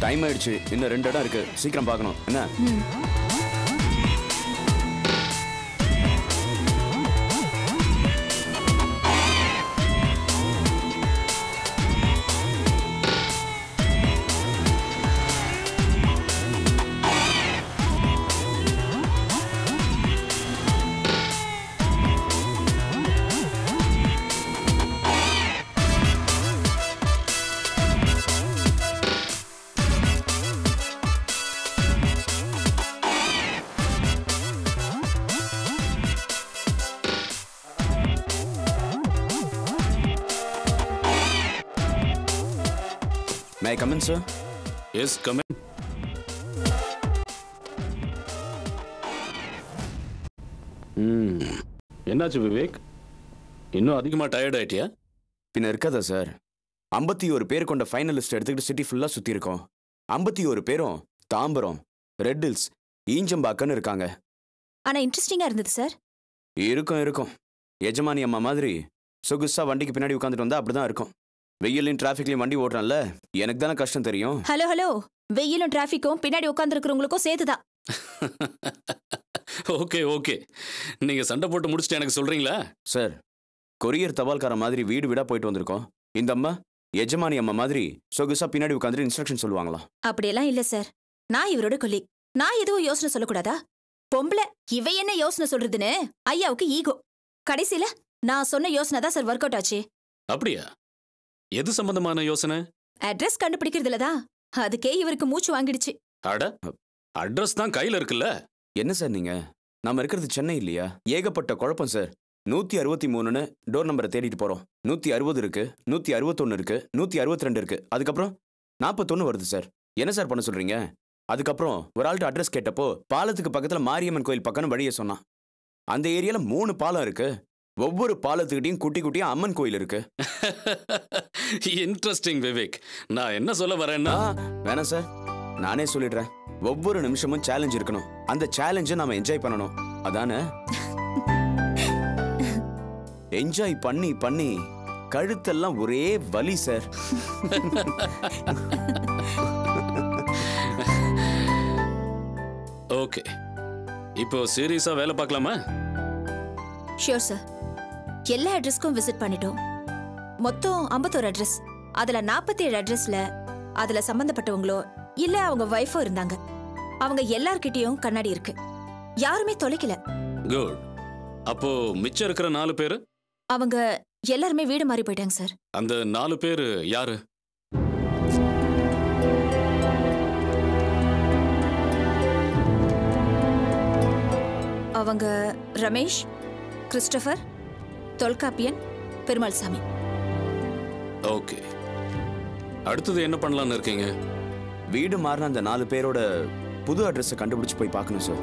Time ஆயிடுச்சு இன்னும் ரெண்டு இடம் இருக்கு சீக்கிரம் பார்க்கணும் என்ன may come in sir yes coming என்னாச்சு விவேக் இன்னும் அதிகமா டயர்ட் ஆயிட்டியா பின்ன இருக்காதா சார் ஐம்பத்தி ஒரு பேர் கொண்ட ஃபைனலிஸ்ட் எடுத்துக்கிட்டு சிட்டி ஃபுல்லாக சுற்றி இருக்கோம் ஐம்பத்தி ஒரு பேரும் தாம்பரம் ரெட் ஹில்ஸ் ஈஞ்சம்பாக்கன்னு இருக்காங்க ஆனா இன்ட்ரெஸ்டிங்கா இருந்தது சார் இருக்கும் இருக்கும் எஜமானி அம்மா மாதிரி சொகுசா வண்டிக்கு பின்னாடி உட்காந்துட்டு வந்தா அப்படிதான் இருக்கும் வெயிலையும் டிராஃபிக்லையும் வண்டி ஓட்டுறேன்ல எனக்கு தானே கஷ்டம் தெரியும் ஹலோ ஹலோ வெயிலும் டிராஃபிக்கும் பின்னாடி உட்காந்துருக்கிறவங்களுக்கும் சேர்த்துதான் ஓகே ஓகே நீங்க சண்டை போட்டு முடிச்சுட்டு எனக்கு சொல்றீங்களா சார் கொரியர் தபால்கார மாதிரி வீடு வீடா போயிட்டு வந்திருக்கோம் இந்த அம்மா எஜமானி அம்மா மாதிரி சொகுசா பின்னாடி உட்காந்துட்டு இன்ஸ்ட்ரக்ஷன் சொல்லுவாங்களாம் அப்படியெல்லாம் இல்ல சார் நான் இவரோட கொல்லி நான் எதுவும் யோசனை சொல்லக்கூடாதா பொம்பளை இவ என்ன யோசனை சொல்றதுன்னு ஐயாவுக்கு ஈகோ கடைசியில நான் சொன்ன யோசனை தான் சார் ஒர்க் அவுட் ஆச்சு அப்படியா எது சம்பந்தமான யோசனை அட்ரஸ் கண்டுபிடிக்கிறதுல தான் அதுக்கே இவருக்கு மூச்சு வாங்கிடுச்சு அட அட்ரஸ் தான் கையில இருக்குல்ல என்ன சார் நீங்க நாம இருக்கிறது சென்னை இல்லையா ஏகப்பட்ட குழப்பம் சார் நூத்தி அறுபத்தி மூணுன்னு டோர் நம்பரை தேடிட்டு போறோம் நூத்தி அறுபது இருக்கு நூத்தி அறுபத்தொன்னு இருக்கு நூத்தி அறுபத்தி ரெண்டு இருக்கு அதுக்கப்புறம் நாற்பத்தொன்னு வருது சார் என்ன சார் பண்ண சொல்றீங்க அதுக்கப்புறம் ஒரு ஆள்கிட்ட அட்ரஸ் கேட்டப்போ பாலத்துக்கு பக்கத்துல மாரியம்மன் கோயில் பக்கம்னு வழியை சொன்னான் அந்த ஏரியால மூணு பாலம் இருக்கு ஒவ்வொரு பாலத்துக்கிட்டையும் குட்டி குட்டியா அம்மன் கோயில் இருக்கு இன்ட்ரெஸ்டிங் விவேக் நான் என்ன சொல்ல வரேன்னா ஆ, வேணாம் சார் நானே சொல்லிடுறேன் ஒவ்வொரு நிமிஷமும் சேலஞ்ச் இருக்கணும் அந்த சேலஞ்சை நாம என்ஜாய் பண்ணணும் அதானே என்ஜாய் பண்ணி பண்ணி கழுத்தெல்லாம் ஒரே வலி சார் ஓகே இப்போ சீரியஸா வேலை பார்க்கலாமா ஷியோர் சார் எல்லா அட்ரஸ்க்கும் விசிட் பண்ணிட்டோம் மொத்தம் ஐம்பத்தோரு அட்ரஸ் அதுல நாற்பத்தி ஏழு அட்ரஸ்ல அதுல சம்பந்தப்பட்டவங்களோ இல்ல அவங்க ஒய்ஃபோ இருந்தாங்க அவங்க எல்லார்கிட்டயும் கண்ணாடி இருக்கு யாருமே தொலைக்கல குட் அப்போ மிச்சம் இருக்கிற நாலு பேரு அவங்க எல்லாருமே வீடு மாறி போயிட்டாங்க சார் அந்த நாலு பேரு யாரு அவங்க ரமேஷ் கிறிஸ்டபர் தொல்காப்பியன் பெருமாள் சாமி ஓகே அடுத்தது என்ன பண்ணலாம்னு இருக்கீங்க வீடு மாறின அந்த நாலு பேரோட புது அட்ரஸை கண்டுபிடிச்சு போய் பார்க்கணும் சார்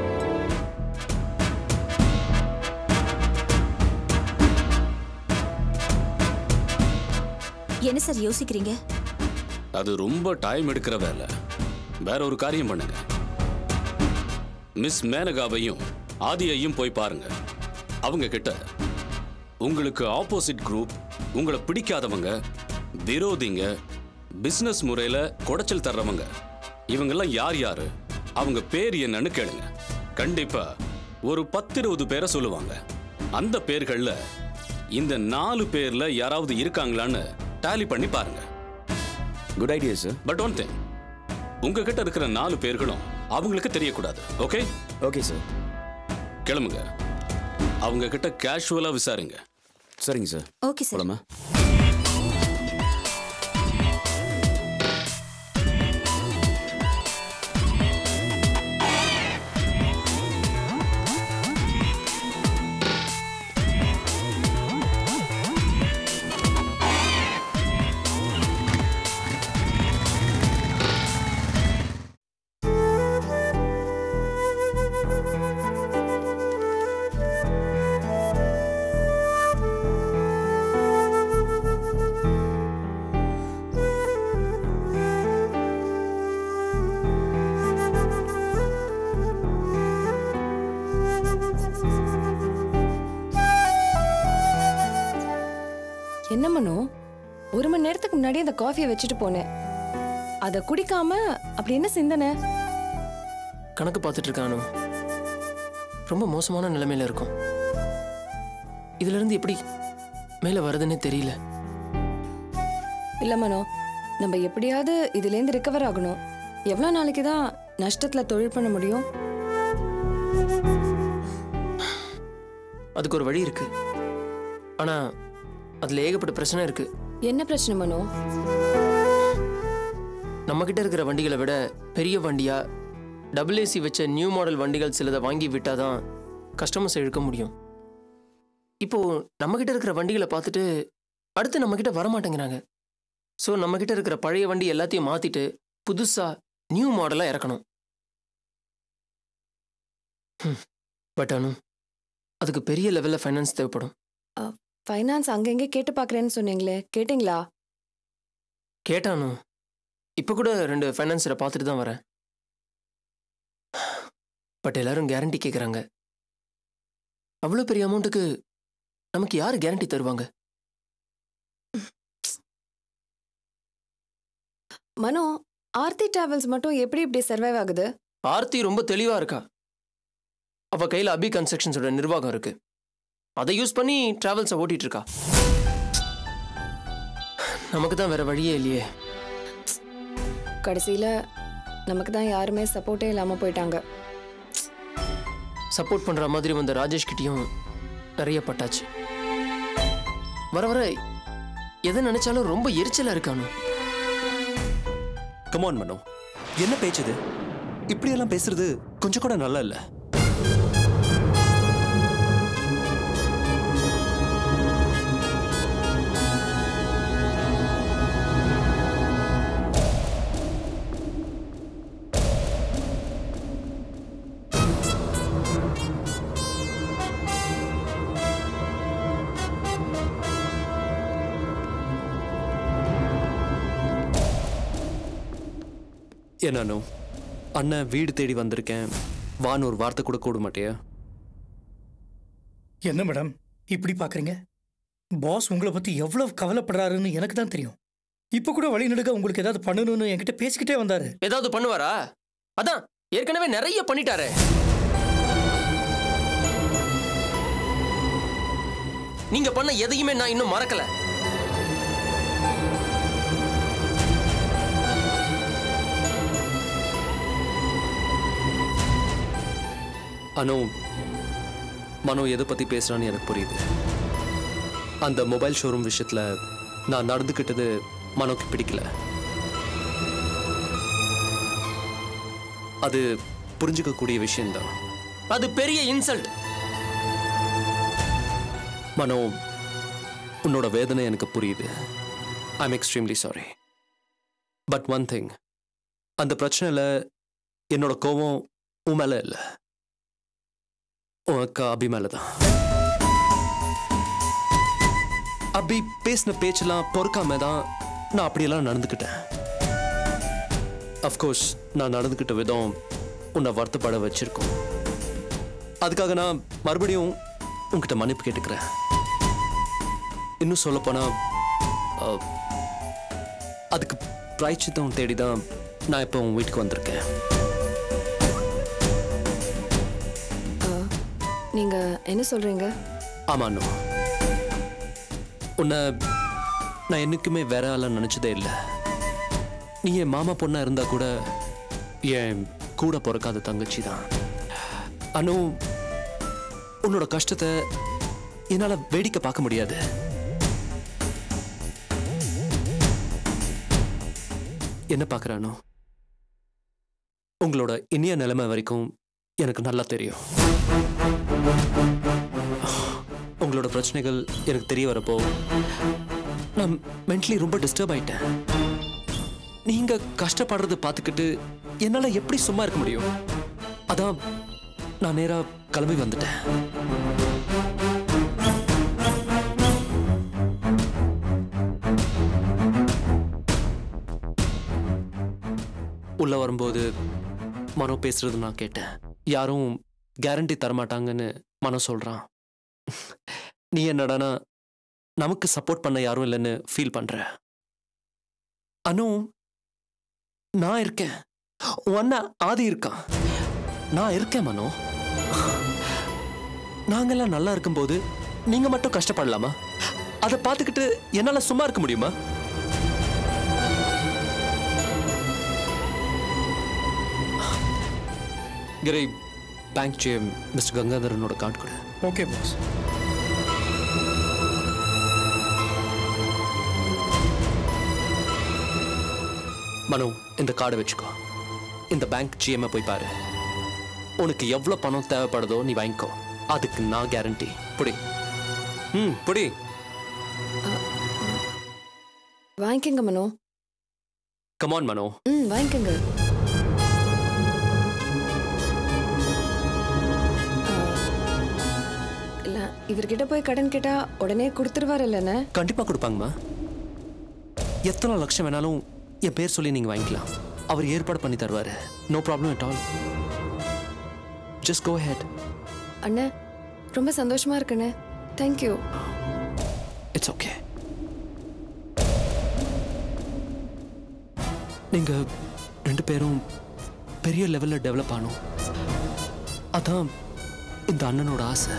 என்ன சார் யோசிக்கிறீங்க அது ரொம்ப டைம் எடுக்கிற வேலை வேற ஒரு காரியம் பண்ணுங்க மிஸ் மேனகாவையும் ஆதியையும் போய் பாருங்க அவங்க கிட்ட உங்களுக்கு ஆப்போசிட் குரூப் உங்களை பிடிக்காதவங்க விரோதிங்க பிசினஸ் முறையில குடைச்சல் தர்றவங்க இவங்கெல்லாம் யார் யாரு அவங்க பேர் என்னன்னு கேளுங்க கண்டிப்பா ஒரு பத்து இருபது பேரை சொல்லுவாங்க அந்த பேர்கள்ல இந்த நாலு பேர்ல யாராவது இருக்காங்களான்னு டாலி பண்ணி பாருங்க good idea sir but one thing உங்ககிட்ட இருக்கிற நாலு பேர்களும் அவங்களுக்கு தெரியக்கூடாது ஓகே ஓகே சார் கிளம்புங்க அவங்க கிட்ட கேஷுவலா விசாரிங்க சரிங்க சார் ஓகே சார் போலாமா என்ன மனோ ஒரு மணி நேரத்துக்கு முன்னாடி அந்த காஃபியை வச்சுட்டு போனேன் அத குடிக்காம அப்படி என்ன சிந்தனை கணக்கு பார்த்துட்டு இருக்கானு ரொம்ப மோசமான நிலைமையில இருக்கும் இதுல இருந்து எப்படி மேல வருதுன்னே தெரியல இல்ல மனோ நம்ம எப்படியாவது இதுல இருந்து ரிகவர் ஆகணும் எவ்வளவு நாளைக்கு தான் நஷ்டத்துல தொழில் பண்ண முடியும் அதுக்கு ஒரு வழி இருக்கு ஆனா அதுல ஏகப்பட்ட பிரச்சனை இருக்கு என்ன பிரச்சனை மனோ நம்ம கிட்ட இருக்கிற வண்டிகளை விட பெரிய வண்டியா டபுள் ஏசி வச்ச நியூ மாடல் வண்டிகள் சிலதை வாங்கி விட்டாதான் கஸ்டமர்ஸ் இழுக்க முடியும் இப்போ நம்ம கிட்ட இருக்கிற வண்டிகளை பார்த்துட்டு அடுத்து நம்ம கிட்ட வரமாட்டேங்கிறாங்க ஸோ நம்ம கிட்ட இருக்கிற பழைய வண்டி எல்லாத்தையும் மாத்திட்டு புதுசா நியூ மாடலா இறக்கணும் பட் அனு அதுக்கு பெரிய லெவல்ல ஃபைனான்ஸ் தேவைப்படும் ஃபைனான்ஸ் அங்கங்க கேட்டு பாக்குறேன்னு சொன்னீங்களே கேட்டிங்களா கேட்டானு இப்போ கூட ரெண்டு ஃபைனான்ஸரை பார்த்துட்டு தான் வரேன் பட் எல்லாரும் கேரண்டி கேட்குறாங்க அவ்வளோ பெரிய அமௌண்ட்டுக்கு நமக்கு யார் கேரண்டி தருவாங்க மனோ ஆர்த்தி டிராவல்ஸ் மட்டும் எப்படி இப்படி சர்வைவ் ஆகுது ஆர்த்தி ரொம்ப தெளிவா இருக்கா அவ கையில் அபி கன்ஸ்ட்ரக்ஷன்ஸோட நிர்வாகம் இருக்கு அதை யூஸ் பண்ணி டிராவல்ஸை ஓட்டிட்டு இருக்கா நமக்கு தான் வேற வழியே இல்லையே கடைசியில நமக்கு தான் யாருமே சப்போர்ட்டே இல்லாம போயிட்டாங்க சப்போர்ட் பண்ற மாதிரி வந்த ராஜேஷ் கிட்டயும் நிறைய பட்டாச்சு வர வர எதை நினைச்சாலும் ரொம்ப எரிச்சலா இருக்கானு கமான் மனோ என்ன பேச்சு இது இப்படியெல்லாம் பேசுறது கொஞ்சம் கூட நல்லா இல்ல என்னன்னு அண்ணன் வீடு தேடி வந்திருக்கேன் வான்னு ஒரு வார்த்தை கூட கூட மாட்டியா என்ன மேடம் இப்படி பார்க்குறீங்க பாஸ் உங்களை பற்றி எவ்வளவு கவலைப்படுறாருன்னு எனக்கு தான் தெரியும் இப்போ கூட வழி நடுக்க உங்களுக்கு ஏதாவது பண்ணணும்னு என்கிட்ட பேசிக்கிட்டே வந்தாரு ஏதாவது பண்ணுவாரா அதான் ஏற்கனவே நிறைய பண்ணிட்டாரே நீங்க பண்ண எதையுமே நான் இன்னும் மறக்கல அனு மனோ எதை பத்தி பேசுறான்னு எனக்கு புரியுது அந்த மொபைல் ஷோரூம் விஷயத்துல நான் நடந்துக்கிட்டது மனோக்கு பிடிக்கல அது புரிஞ்சுக்கக்கூடிய விஷயம்தான் அது பெரிய இன்சல்ட் மனோ உன்னோட வேதனை எனக்கு புரியுது I am extremely sorry but one thing அந்த பிரச்சனையில் என்னோட கோபம் உன் மேலே இல்லை உன் அக்கா அபி மேலே தான் அபி பேசின பேச்செல்லாம் பொறுக்காம தான் நான் அப்படியெல்லாம் நடந்துக்கிட்டேன் அஃப்கோர்ஸ் நான் நடந்துக்கிட்ட விதம் உன்னை வருத்தப்பட வச்சிருக்கோம் அதுக்காக நான் மறுபடியும் உன்கிட்ட மன்னிப்பு கேட்டுக்கிறேன் இன்னும் சொல்லப்போனா அஹ், அதுக்கு பிராய்ச்சித்தம் தேடி தான் நான் இப்போ உன் வீட்டுக்கு வந்திருக்கேன் நீங்க என்ன சொல்றீங்க ஆமா அண்ணு உன்னை நான் என்னைக்குமே வேற ஆளா நினைச்சதே இல்லை நீ என் மாமா பொண்ணா இருந்தா கூட என் கூட பிறக்காத தங்கச்சி தான் அனு உன்னோட கஷ்டத்தை என்னால வேடிக்கை பார்க்க முடியாது என்ன பார்க்கறானோ உங்களோட இனிய நிலைமை வரைக்கும் எனக்கு நல்லா தெரியும் உங்களோட பிரச்சனைகள் எனக்கு தெரிய வரப்போ நான் மென்டலி ரொம்ப டிஸ்டர்ப் ஆயிட்டேன் நீங்க கஷ்டப்படுறத பார்த்துக்கிட்டு என்னால எப்படி சும்மா இருக்க முடியும் அதான் நான் நேரா கிளம்பி வந்துட்டேன் உள்ள வரும்போது மனோ பேசுறது நான் கேட்டேன் யாரும் கேரண்டி தரமாட்டாங்கன்னு மனோ சொல்றான் நீ என்னடானா நமக்கு சப்போர்ட் பண்ண யாரும் இல்லைன்னு ஃபீல் பண்ற அனு நான் இருக்கேன் உன் அண்ணன் ஆதி இருக்கான் நான் இருக்கேன் மனோ நாங்கெல்லாம் நல்லா இருக்கும்போது நீங்க மட்டும் கஷ்டப்படலாமா அதை பார்த்துக்கிட்டு என்னால சும்மா இருக்க முடியுமா கிரை பேங்க் ஜிஎம் மிஸ்டர் கங்காதரனோட கார்டு கொடு ஓகே பாஸ் மனு இந்த கார்டை வச்சுக்கோ இந்த பேங்க் ஜிஎம் போய் பாரு உனக்கு எவ்வளோ பணம் தேவைப்படுதோ நீ வாங்கிக்கோ அதுக்கு நான் கேரண்டி புடி ம் புடி வாங்கிக்கங்க மனோ கமான் மனோ ம் வாங்கிக்கங்க இல்ல இவர்கிட்ட போய் கடன் கேட்டா உடனே கொடுத்துருவாரு இல்லைண்ணே கண்டிப்பா கொடுப்பாங்கம்மா எத்தனை லட்சம் வேணாலும் என் பேர் சொல்லி நீங்க வாங்கிக்கலாம் அவர் ஏற்பாடு பண்ணி தருவாரு no problem at all just go ahead அண்ணே ரொம்ப சந்தோஷமா இருக்குண்ணே தேங்க்யூ இட்ஸ் ஓகே நீங்க ரெண்டு பேரும் பெரிய லெவல்ல டெவலப் ஆகணும் அதான் இந்த அண்ணனோட ஆசை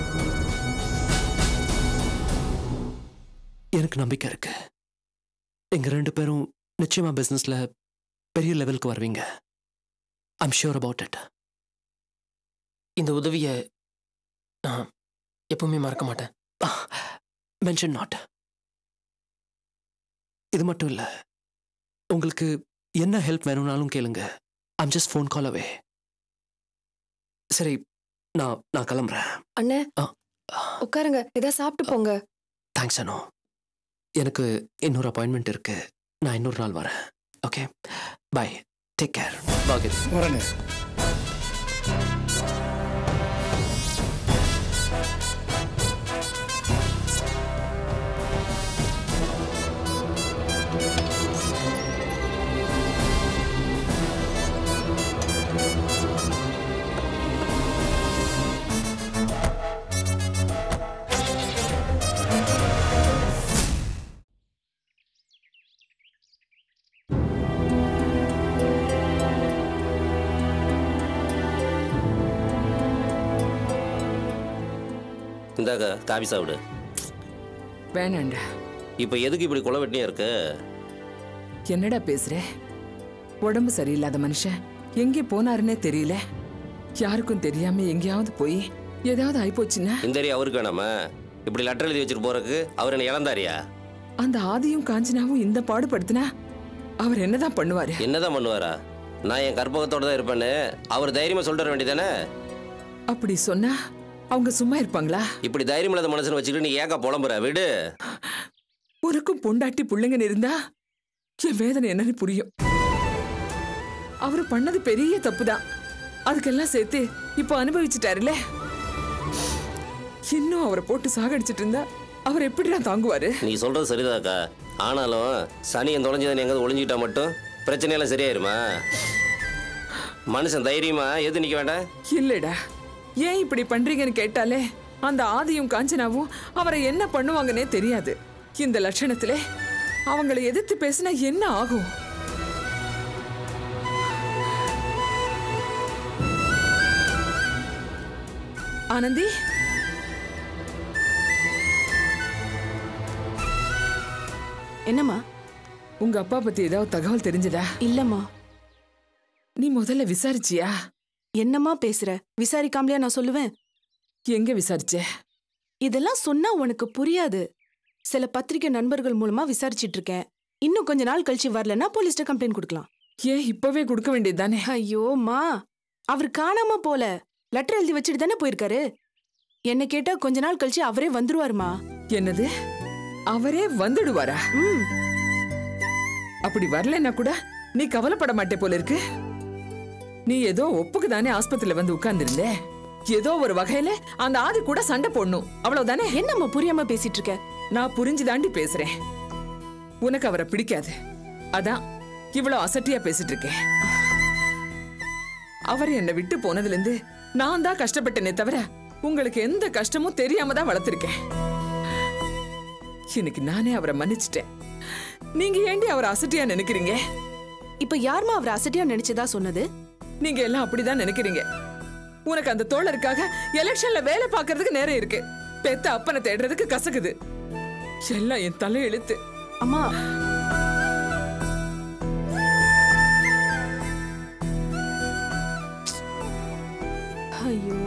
எனக்கு நம்பிக்கை இருக்கு நீங்க ரெண்டு பேரும் நிச்சயமா பிசினஸ்ல பெரிய லெவலுக்கு வருவீங்க ஐம் ஷியோர் அபவுட் இட் இந்த உதவியை நான் எப்பவுமே மறக்க மாட்டேன் மென்ஷன் நாட் இது மட்டும் இல்ல உங்களுக்கு என்ன ஹெல்ப் வேணும்னாலும் கேளுங்க I'm just phone call away சரி நான் நான் கிளம்புறேன் அண்ணே ஆ. உட்காருங்க ஏதாவது சாப்பிட்டு போங்க தேங்க்ஸ் அனோ எனக்கு இன்னொரு அப்பாயின்மெண்ட் இருக்கு நான் இன்னொரு நாள் வரேன் okay bye take care Bakir வரேங்க இந்தாக்க காபி சாப்பிடு வேணாண்டா இப்போ எதுக்கு இப்படி குலை வெட்டினே இருக்கு என்னடா பேசுற உடம்பு சரியில்லாத மனுஷன் எங்கே போனாருன்னே தெரியல யாருக்கும் தெரியாம எங்கேயாவது போய் ஏதாவது ஆயிப்போச்சுன்னா இந்த ஏரியா அவருக்கு வேணாமா இப்படி லெட்டர் எழுதி வச்சுட்டு போறதுக்கு அவர் என்ன இழந்தாரியா அந்த ஆதியும் காஞ்சனாவும் இந்த பாடுபடுத்தினா அவர் என்னதான் பண்ணுவாரு என்னதான் பண்ணுவாரா நான் என் கற்பகத்தோட தான் இருப்பேன்னு அவர் தைரியமா சொல்லிட்டு வர வேண்டியதானே அப்படி சொன்னா அவங்க சும்மா இருப்பாங்களா இப்படி தைரியம் இல்லாத மனசுன்னு வச்சுக்கிட்டு நீ ஏக்கா புலம்புற விடு உனக்கும் பொண்டாட்டி பிள்ளைங்கன்னு இருந்தா என் வேதனை என்னன்னு புரியும் அவரு பண்ணது பெரிய தப்புதான் அதுக்கெல்லாம் சேர்த்து இப்போ அனுபவிச்சுட்டாருல இன்னும் அவரை போட்டு சாகடிச்சிட்டு இருந்தா அவர் எப்படிடா தாங்குவாரு நீ சொல்றது சரிதாக்கா ஆனாலும் சனியன் தொலைஞ்சதை எங்காவது ஒளிஞ்சுக்கிட்டா மட்டும் பிரச்சனையெல்லாம் சரியாயிருமா மனுஷன் தைரியமா எது நிக்க வேண்டாம் இல்லடா ஏன் இப்படி பண்றீங்கன்னு கேட்டாலே அந்த ஆதியும் காஞ்சனாவும் அவரை என்ன பண்ணுவாங்கன்னே தெரியாது இந்த லட்சணத்துல அவங்களை எதிர்த்து பேசினா என்ன ஆகும் ஆனந்தி என்னம்மா உங்க அப்பா பத்தி ஏதாவது தகவல் தெரிஞ்சதா இல்லம்மா நீ முதல்ல விசாரிச்சியா என்னம்மா பேசுற விசாரிக்காமலையா நான் சொல்லுவேன் எங்க விசாரிச்ச இதெல்லாம் சொன்னா உனக்கு புரியாது சில பத்திரிக்கை நண்பர்கள் மூலமா விசாரிச்சிட்டு இருக்கேன் இன்னும் கொஞ்ச நாள் கழிச்சு வரலன்னா போலீஸ்ட கம்ப்ளைண்ட் கொடுக்கலாம் ஏன் இப்பவே கொடுக்க வேண்டியது தானே ஐயோம்மா அவர் காணாம போல லெட்டர் எழுதி வச்சுட்டு தானே போயிருக்காரு என்ன கேட்டா கொஞ்ச நாள் கழிச்சு அவரே வந்துருவாருமா என்னது அவரே வந்துடுவாரா ம் அப்படி வரலன்னா கூட நீ கவலைப்பட மாட்டே போல இருக்கு நீ ஏதோ ஒப்புக்கு தானே ஆஸ்பத்திரியில வந்து உட்கார்ந்திருந்த ஏதோ ஒரு வகையில அந்த ஆதி கூட சண்டை போடணும் அவ்வளவுதானே என்னம்மா புரியாம பேசிட்டு இருக்க நான் புரிஞ்சு தாண்டி பேசுறேன் உனக்கு அவரை பிடிக்காது அதான் இவ்வளவு அசட்டியா பேசிட்டு இருக்கேன் அவர் என்னை விட்டு போனதுல இருந்து நான் தான் கஷ்டப்பட்டேனே தவிர உங்களுக்கு எந்த கஷ்டமும் தெரியாம தான் வளர்த்திருக்கேன் இன்னைக்கு நானே அவரை மன்னிச்சிட்டேன் நீங்க ஏண்டி அவரை அசட்டியா நினைக்கிறீங்க இப்ப யாருமா அவர் அசட்டியா நினைச்சதா சொன்னது நீங்க எல்லாம் அப்படிதான் நினைக்கிறீங்க உனக்கு அந்த தோழருக்காக எலெக்ஷன்ல வேலை பார்க்கறதுக்கு நேரம் இருக்கு பெத்த அப்பனை தேடுறதுக்கு கசக்குது எல்லாம் என் தலையெழுத்து அம்மா ஐயோ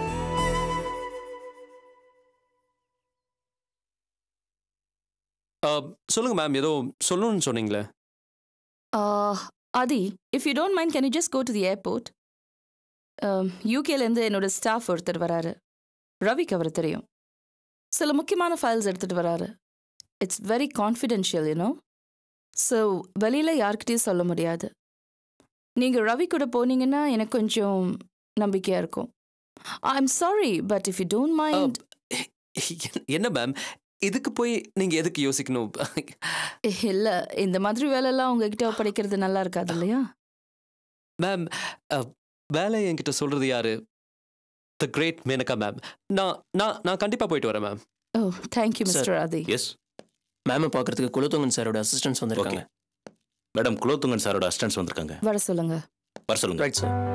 ஆ, சொல்லுங்க மேம் ஏதோ சொல்லணும்னு சொன்னீங்களே Uh, Adi, if you don't mind, can you just go to the airport? Um, யூகேலேருந்து என்னோட ஸ்டாஃப் ஒருத்தர் வராரு ரவிக்கு அவர் தெரியும் சில முக்கியமான ஃபைல்ஸ் எடுத்துட்டு வராரு it's very confidential you know so வெளியில் யார்கிட்டயும் சொல்ல முடியாது நீங்கள் ரவி கூட போனீங்கன்னா எனக்கு கொஞ்சம் நம்பிக்கையாக இருக்கும் I am sorry but if you don't mind என்ன- என்ன மேம் இதுக்கு போய் நீங்க எதுக்கு யோசிக்கணும் இல்லை இந்த மாதிரி வேலையெல்லாம் உங்ககிட்ட ஒப்படைக்கிறது நல்லா இருக்காது இல்லையா மேம் அஹ், வேலை என்கிட்ட சொல்றது யாரு த கிரேட் மேனகா மேம் நான் நான் நான் கண்டிப்பா போயிட்டு வரேன் ma'am oh thank you mister Adhi yes மேமை பார்க்கறதுக்கு குலத்தொங்கன் சாரோட அசிஸ்டன்ஸ் வந்திருக்காங்க மேடம் குலோத்துங்கன் சாரோட அசிஸ்டன்ஸ் வந்திருக்காங்க வர சொல்லுங்க வர சொல்லுங்க right sir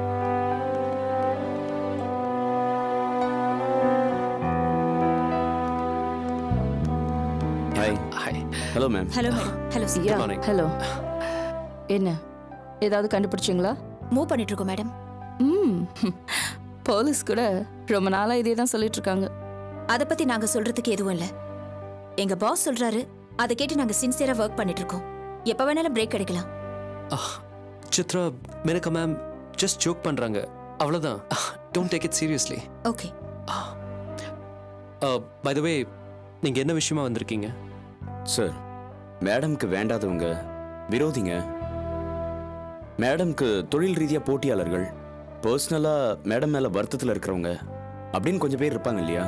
hi hi hello ma'am hello madam hello ya morning. Hello என்ன ஏதாவது கண்டுபிடிச்சிங்களா மூவ் பண்ணிட்டு இருக்கோம் மேடம் ம் போலீஸ் கூட ரொம்ப நாளா இதே தான் சொல்லிட்டு இருக்காங்க அதை பத்தி நாங்க சொல்றதுக்கு எதுவும் இல்ல எங்க பாஸ் சொல்றாரு அதை கேட்டு நாங்க சின்சியரா ஒர்க் பண்ணிட்டு இருக்கோம் எப்ப வேணாலும் பிரேக் கிடைக்கலாம் Chitra Menaka ma'am just joke பண்றாங்க அவ்வளவுதான் don't take it seriously okay by the way நீங்க என்ன விஷயமா வந்திருக்கீங்க சார் மேடம்க்கு வேண்டாதவங்க விரோதிங்க மேடம்க்கு தொழில் ரீதியாக போட்டியாளர்கள் பர்சனலாக மேடம் மேலே வருத்தத்தில் இருக்கிறவங்க அப்படின்னு கொஞ்சம் பேர் இருப்பாங்க இல்லையா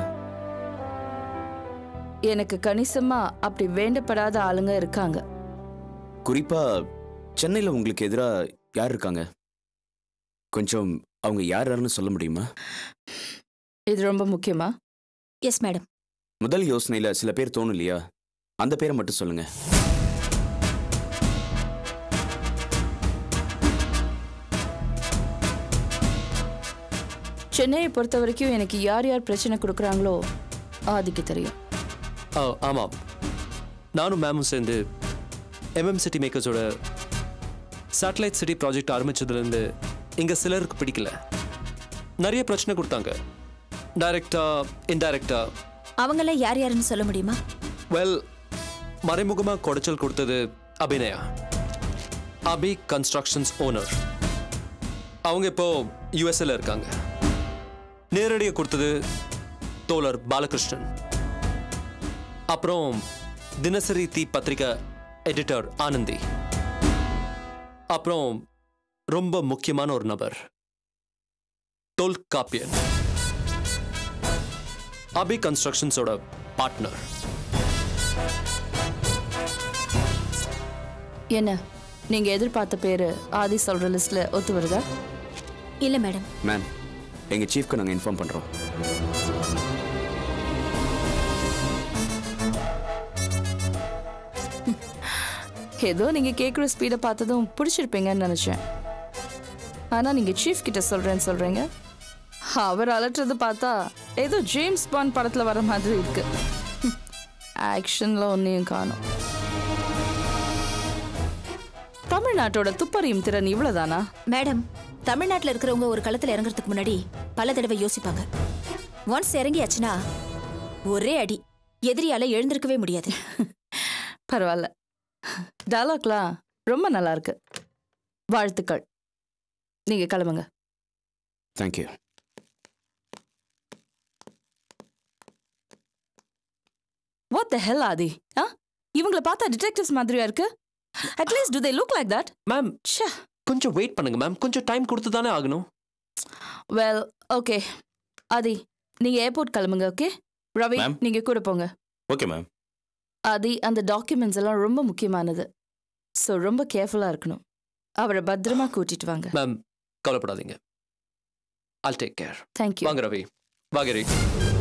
எனக்கு கணிசமா அப்படி வேண்டப்படாத ஆளுங்க இருக்காங்க குறிப்பாக சென்னையில் உங்களுக்கு எதிராக யார் இருக்காங்க கொஞ்சம் அவங்க யார் யாருன்னு சொல்ல முடியுமா இது ரொம்ப முக்கியமா எஸ் மேடம் முதல் யோசனையில் சில பேர் தோணும் இல்லையா அந்த பேரை மட்டும் சொல்லுங்க சென்னையை பொறுத்த வரைக்கும் எனக்கு யார் யார் பிரச்சனை கொடுக்குறாங்களோ ஆதிக்கு தெரியும் ஆ, ஆமாம் நானும் மேமும் சேர்ந்து எம்எம் சிட்டி மேக்கர்ஸோட சேட்டலைட் சிட்டி ப்ராஜெக்ட் ஆரம்பிச்சதுலேருந்து இங்கே சிலருக்கு பிடிக்கல நிறைய பிரச்சனை கொடுத்தாங்க டைரக்டா இன்டைரக்டா அவங்கெல்லாம் யார் யாருன்னு சொல்ல முடியுமா வெல் மறைமுகமாக குடைச்சல் கொடுத்தது அபிநயா அபி கன்ஸ்ட்ரக்ஷன்ஸ் ஓனர் அவங்க இப்போ யூஎஸ்ஏல இருக்காங்க நேரடியாக கொடுத்தது தோழர் பாலகிருஷ்ணன் அப்புறம் தினசரி தீ பத்திரிகை எடிட்டர் ஆனந்தி அப்புறம் ரொம்ப முக்கியமான ஒரு நபர் தொல்காப்பியன் அபி கன்ஸ்ட்ரக்ஷன்ஸோட பார்ட்னர் என்ன நீங்க எதிர்பார்த்த பேரு ஆதி சொல்ற லிஸ்ட்ல ஒத்து வருதா இல்ல மேடம் மேம் எங்கள் சீஃப்க்கு நாங்கள் இன்ஃபார்ம் பண்ணுறோம் ஏதோ நீங்க கேட்குற ஸ்பீடை பார்த்ததும் பிடிச்சிருப்பீங்கன்னு நினைச்சேன் ஆனா நீங்க சீஃப் கிட்ட சொல்றேன்னு சொல்றீங்க அவர் அலட்டுறது பார்த்தா ஏதோ ஜேம்ஸ் பாண்ட் படத்துல வர மாதிரி இருக்கு ஆக்ஷன்ல ஒன்னையும் காணும் தமிழ்நாட்டோட துப்பறியும் திறன் இவ்வளவுதானா மேடம் தமிழ்நாட்டுல இருக்கிறவங்க ஒரு களத்துல இறங்குறதுக்கு முன்னாடி பல தடவை யோசிப்பாங்க ஒன்ஸ் இறங்கியாச்சுன்னா ஒரே அடி எதிரியால எழுந்திருக்கவே முடியாது பரவாயில்ல டயலாக்லாம் ரொம்ப நல்லா இருக்கு வாழ்த்துக்கள் நீங்க கிளம்புங்க தேங்க்யூ வாட் த ஹெல் ஆதி ஆ இவங்கள பார்த்தா டிடெக்டிவ்ஸ் மாதிரியா இருக்கு at least do they look like that ma'am ச்சே கொஞ்சம் வெயிட் பண்ணுங்க மேம் கொஞ்சம் டைம் கொடுத்து தானே ஆகணும் வெல் ஓகே ஆதி நீங்க ஏர்போர்ட் கிளம்புங்க ஓகே ரவி Ma'am. நீங்க கூட போங்க ஓகே மேம் ஆதி அந்த டாக்குமெண்ட்ஸ் எல்லாம் ரொம்ப முக்கியமானது ஸோ ரொம்ப கேர்ஃபுல்லா இருக்கணும் அவரை பத்திரமா கூட்டிட்டு வாங்க மேம் கவலைப்படாதீங்க I'll டேக் கேர் தேங்க்யூ வாங்க ரவி வாங்க ரவி